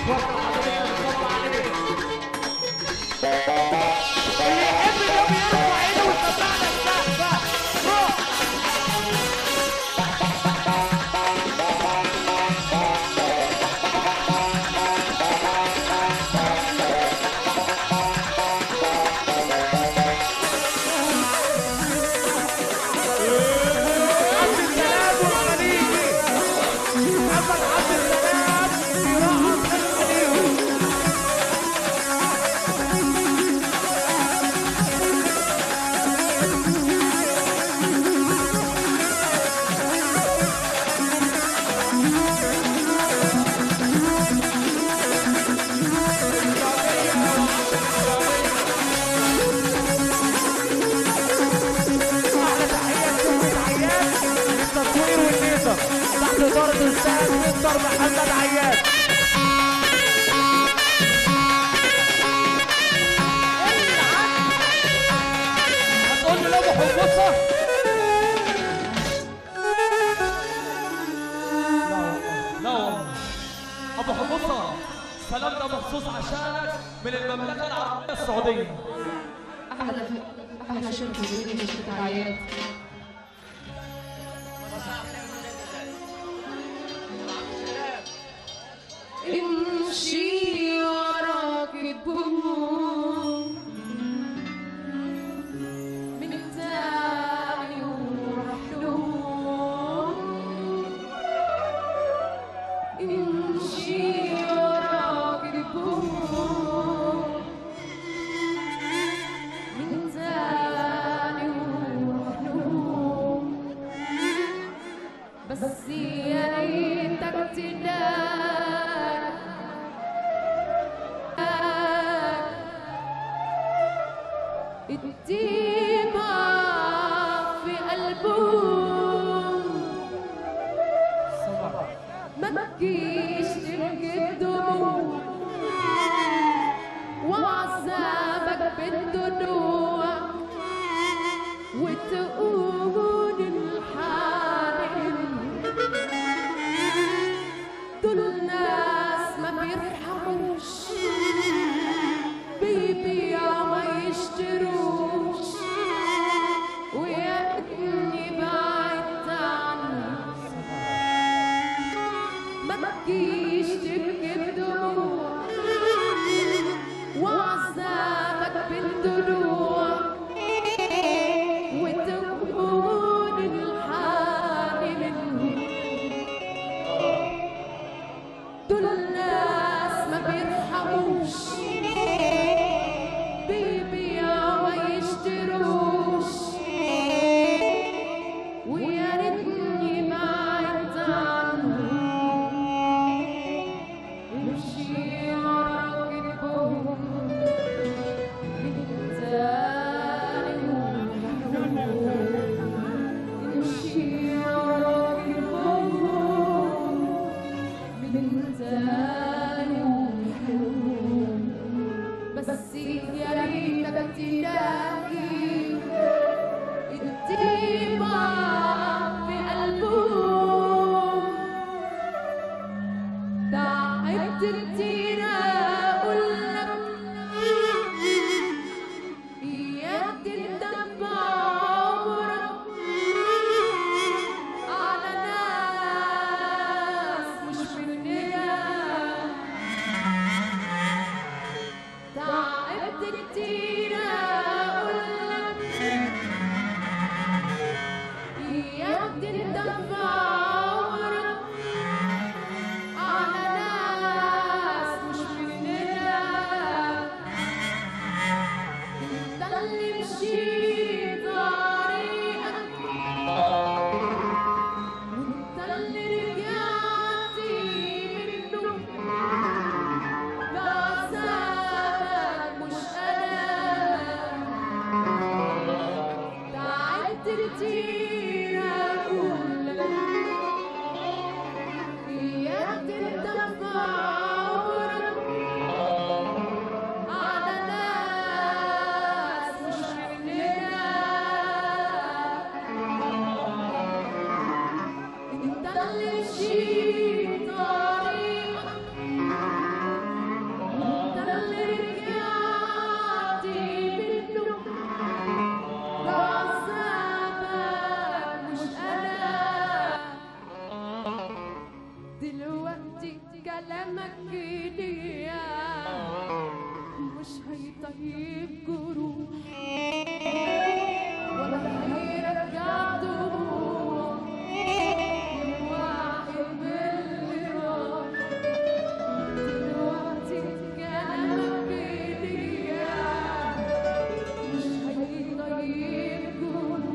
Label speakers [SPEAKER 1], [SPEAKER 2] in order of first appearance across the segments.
[SPEAKER 1] اللي يحب اليوم يرفع ايده ويسمعنا السقف روح عبد السلام والخليجي محمد عبد السلام يرقص الخليجي احلى تحيات سيد عياد للتصوير والنيزر تحت اداره الاستاذ مستر محمد عياد هتقول له لابو حمصه
[SPEAKER 2] لا والله ابو حمصه السلام ده مخصوص عشانك من المملكه العربيه السعوديه
[SPEAKER 3] احلى احلى شركه جديده شركه عياد امشي وراك الدموع من تاني ومحلوم امشي وراك الدموع من تاني ومحلوم بس يا ريتك تنام الدماء في قلبهم ما تجيش تبكي الدموع وعذابك بالدموع وتقول الحال دول الناس ما بيرحموش بيبيعوا ما يشتروش ويا ابني بعدت عنهم ما تجيش تبكي بدموع وعذابك بالدلوع وتكون الحال منهم دول الناس ما بيرحموش بيبيعوا ما يشتروش ويا ريتني بعدت عنهم امشي وراك البهم من تاني ومحلوم امشي وراك البهم من تاني ومحلوم بس يا ريتك تلاقي الدماء في قلبهم تعبت كتير اقولك اياك تندم بعمرك على ناس مش مننا تعبت كتير اقولك اياك تندم بعمرك على ناس مش دلوقتي كلامك ليا مش هيطيب جروح ولا هيرجع دموع واحد باللي راح دلوقتي كلامك ليا مش هيطيب جروح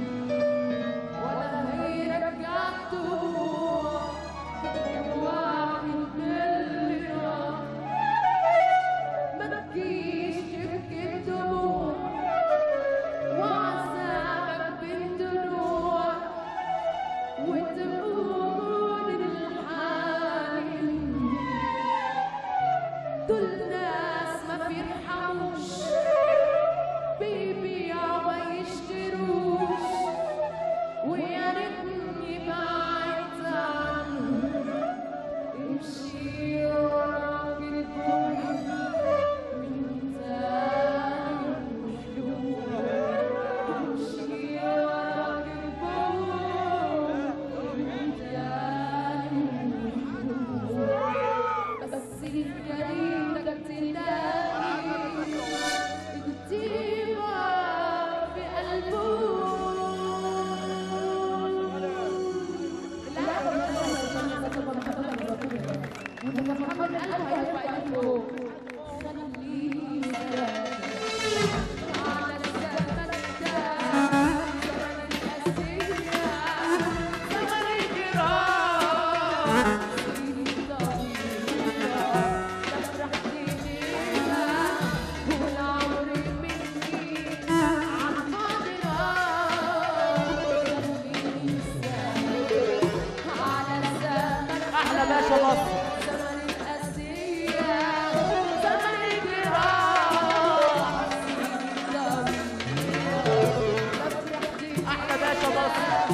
[SPEAKER 3] ولا هيرجع دموع واحد باللي راح ما تجيش تبكي دموع وعذابك بالدموع وتقول الحال دول ناس ما بيرحموش بيبيعوا ما يشتروش ويا ريتني بعدت عنهم امشي وراك البوي من تاني امشي وراك البوي من تاني بس الجريدة تلاقي الطيبة في قلبه محمد قلبه هيرفع قلبه خليه على الزمن ده زمن الأسية زمن الجراح
[SPEAKER 2] احلى باشا مصر احلى باشا مصر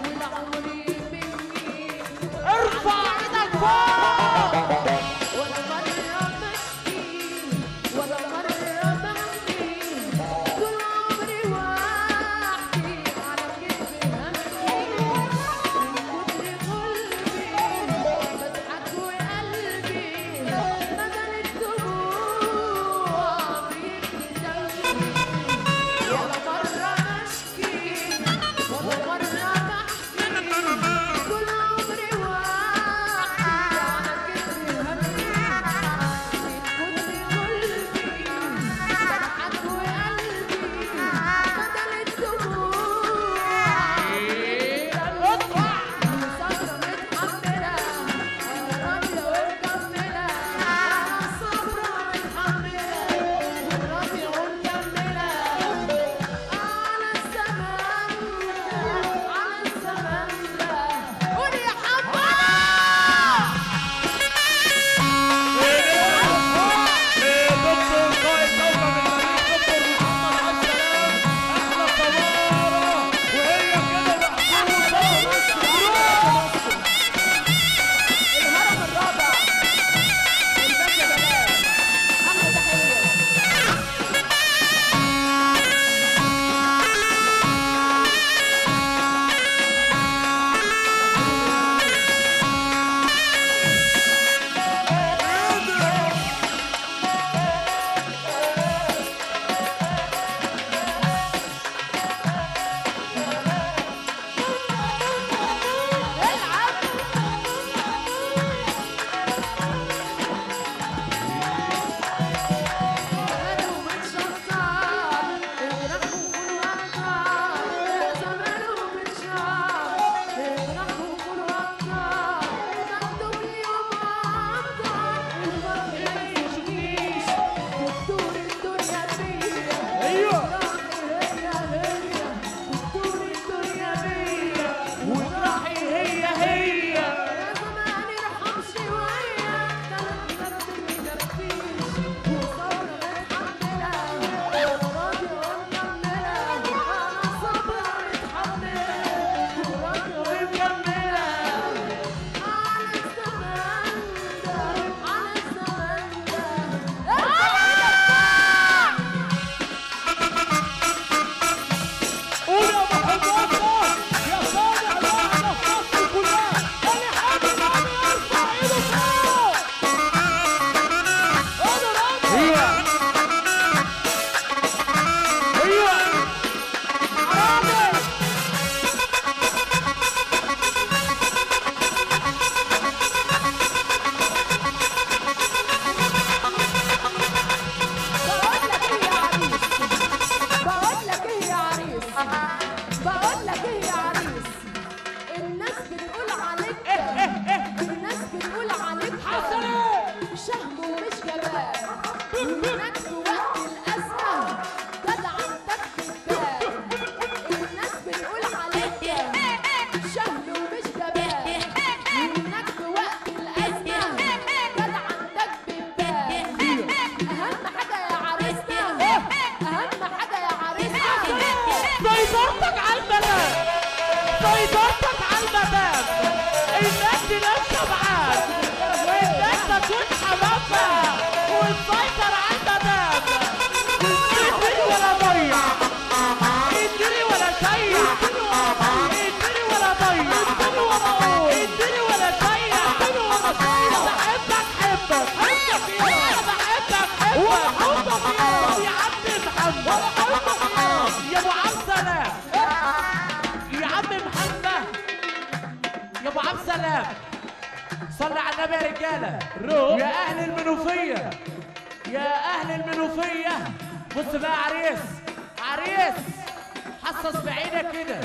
[SPEAKER 2] ارفع ايدك فوق
[SPEAKER 3] ولا مرة بحكي ولا مرة بحكي طول عمري وحدي على كتفي همشي من كتر قلبي بضحك
[SPEAKER 4] وهناك في وقت الأزمة جدع عندك بالبال الناس بتقول عليك شهل ومش جبال وهناك في وقت الأزمة جدع عندك بالبال أهم حاجة يا عريسنا أهم حاجة يا عريسنا
[SPEAKER 1] سيطرتك على المدام سيطرتك على المدام انك تنام شبعان وانك تكون حمامة وتسيطر على المدام اديني ولا ضيع اديني ولا شيع اديني ولا ضيع اديني ولا شيع بحبك حبك انا بحبك حبك يا عم محمد يا ابو عبد سلام يا عم محمد يا ابو عبد سلام صلي على النبي يا رجاله يا اهل المنوفيه يا اهل المنوفيه بص بقى عريس عريس حصص بعينك كده